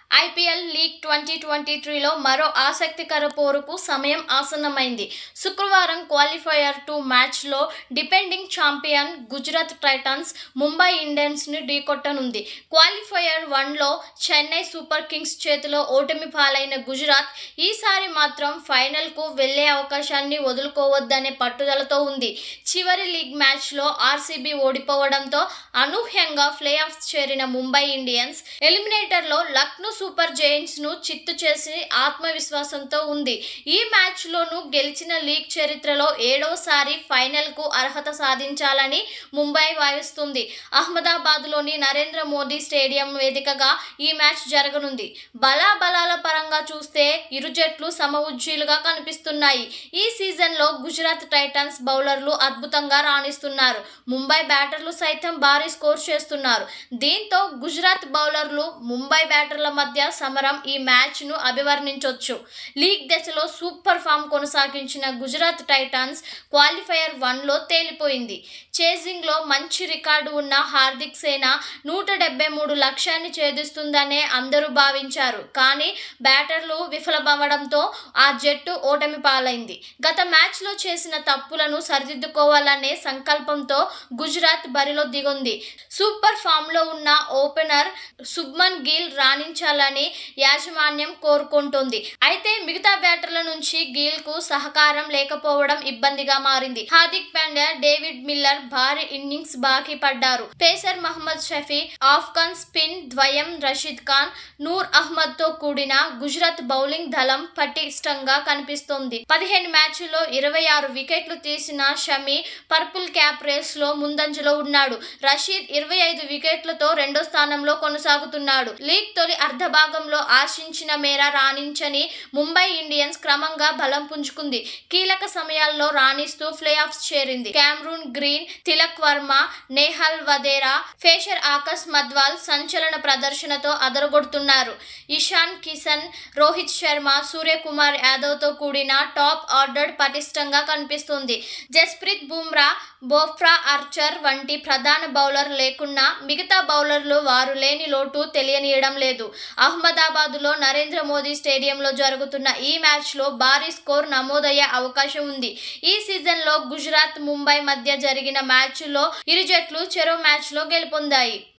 IPL league twenty twenty త్రీలో మరో ఆసక్తికర పోరుకు సమయం ఆసన్నమైంది శుక్రవారం క్వాలిఫైయర్ టూ మ్యాచ్లో defending champion Gujarat titans Mumbai ఇండియన్స్ని ఢీకొట్టనుంది క్వాలిఫైయర్ వన్లో చెన్నై సూపర్ కింగ్స్ చేతిలో ఓటమి పాలైన గుజరాత్ ఈసారి మాత్రం ఫైనల్కు వెళ్లే అవకాశాన్ని వదులుకోవద్దనే పట్టుదలతో ఉంది చివరి లీగ్ మ్యాచ్లో ఆర్సీబీ ఓడిపోవడంతో అనూహ్యంగా ప్లే ఆఫ్స్ చేరిన ముంబై ఇండియన్స్ ఎలిమినేటర్లో లక్నో సూపర్ జైంట్స్ ను చిత్తు చేసి ఆత్మవిశ్వాసంతో ఉంది ఈ మ్యాచ్ లోను గెలిచిన లీగ్ చరిత్రలో ఏడవసారి ఫైనల్ కు అర్హత సాధించాలని ముంబై భావిస్తుంది అహ్మదాబాద్ లోని నరేంద్ర మోదీ స్టేడియం వేదికగా ఈ మ్యాచ్ జరగనుంది బలాబలాల పరంగా చూస్తే ఇరు జట్లు సమఉజ్జీలుగా కనిపిస్తున్నాయి ఈ సీజన్ లో గుజరాత్ టైటన్స్ బౌలర్లు అద్భుతంగా రాణిస్తున్నారు ముంబై బ్యాటర్లు సైతం భారీ స్కోర్ చేస్తున్నారు దీంతో గుజరాత్ బౌలర్లు ముంబై బ్యాటర్ల మధ్య సమరం ఈ మ్యాచ్ ను అభివర్ణించొచ్చు లీగ్ దశలో సూపర్ ఫామ్ కొనసాగించిన గుజరాత్ టైటన్స్ క్వాలిఫైయర్ వన్ లో తేలిపోయింది చేజింగ్ లో మంచి రికార్డు ఉన్న హార్దిక్ సేన నూట డెబ్బై మూడు లక్ష్యాన్ని ఛేదిస్తుందనే అందరూ భావించారు కానీ బ్యాటర్లు విఫలమవ్వడంతో ఆ జట్టు ఓటమి పాలైంది గత మ్యాచ్ లో చేసిన తప్పులను సరిదిద్దుకోవాలనే సంకల్పంతో గుజరాత్ బరిలో దిగుంది సూపర్ ఫామ్ లో ఉన్న ఓపెనర్ శుభ్మన్ గిల్ రాణించాలని యాజమాన్యం కోరుకుంటుంది అయితే మిగతా బ్యాటర్ల నుంచి గిల్ కు సహకారం లేకపోవడం ఇబ్బందిగా మారింది హార్దిక్ పాండ్యా డేవిడ్ మిల్లర్ భారీ ఇన్నింగ్స్ బాకీ పడ్డారు pacer Mohammed Shami Afghan spin ద్వయం రషీద్ ఖాన్ నూర్ అహ్మద్ తో కూడిన గుజరాత్ బౌలింగ్ దళం పటిష్టంగా కనిపిస్తోంది పదిహేను మ్యాచ్ల్లో ఇరవై ఆరు వికెట్లు తీసిన షమి పర్పుల్ క్యాప్ రేస్ లో ముందంజలో ఉన్నాడు రషీద్ ఇరవై ఐదు వికెట్లతో రెండో స్థానంలో కొనసాగుతున్నాడు లీగ్ తొలి అర్ధ భాగంలో ఆశించిన మేర రాణించని ముంబై ఇండియన్స్ క్రమంగా బలం పుంజుకుంది కీలక సమయాల్లో రాణిస్తూ ప్లే ఆఫ్స్ చేరింది Cameron Green Tilak Varma Nehal Wadhera pacer Akash Madhwal సంచలన ప్రదర్శనతో అదరగొడుతున్నారు ఇషాన్ కిషన్ రోహిత్ శర్మ సూర్యకుమార్ యాదవ్ తో కూడిన టాప్ ఆర్డర్ పటిష్టంగా కనిపిస్తుంది జస్ప్రీత్ బుమ్రా బోఫ్రా ఆర్చర్ వంటి ప్రధాన బౌలర్ లేకున్నా మిగతా బౌలర్లు వారు లేని లోటు తెలియనీయడం లేదు అహ్మదాబాద్లో నరేంద్ర మోదీ స్టేడియంలో జరుగుతున్న ఈ మ్యాచ్లో భారీ స్కోర్ నమోదయ్యే అవకాశం ఉంది ఈ సీజన్లో గుజరాత్ ముంబై మధ్య జరిగిన మ్యాచ్లో ఇరు జట్లు చెరో మ్యాచ్లో గెలుపొందాయి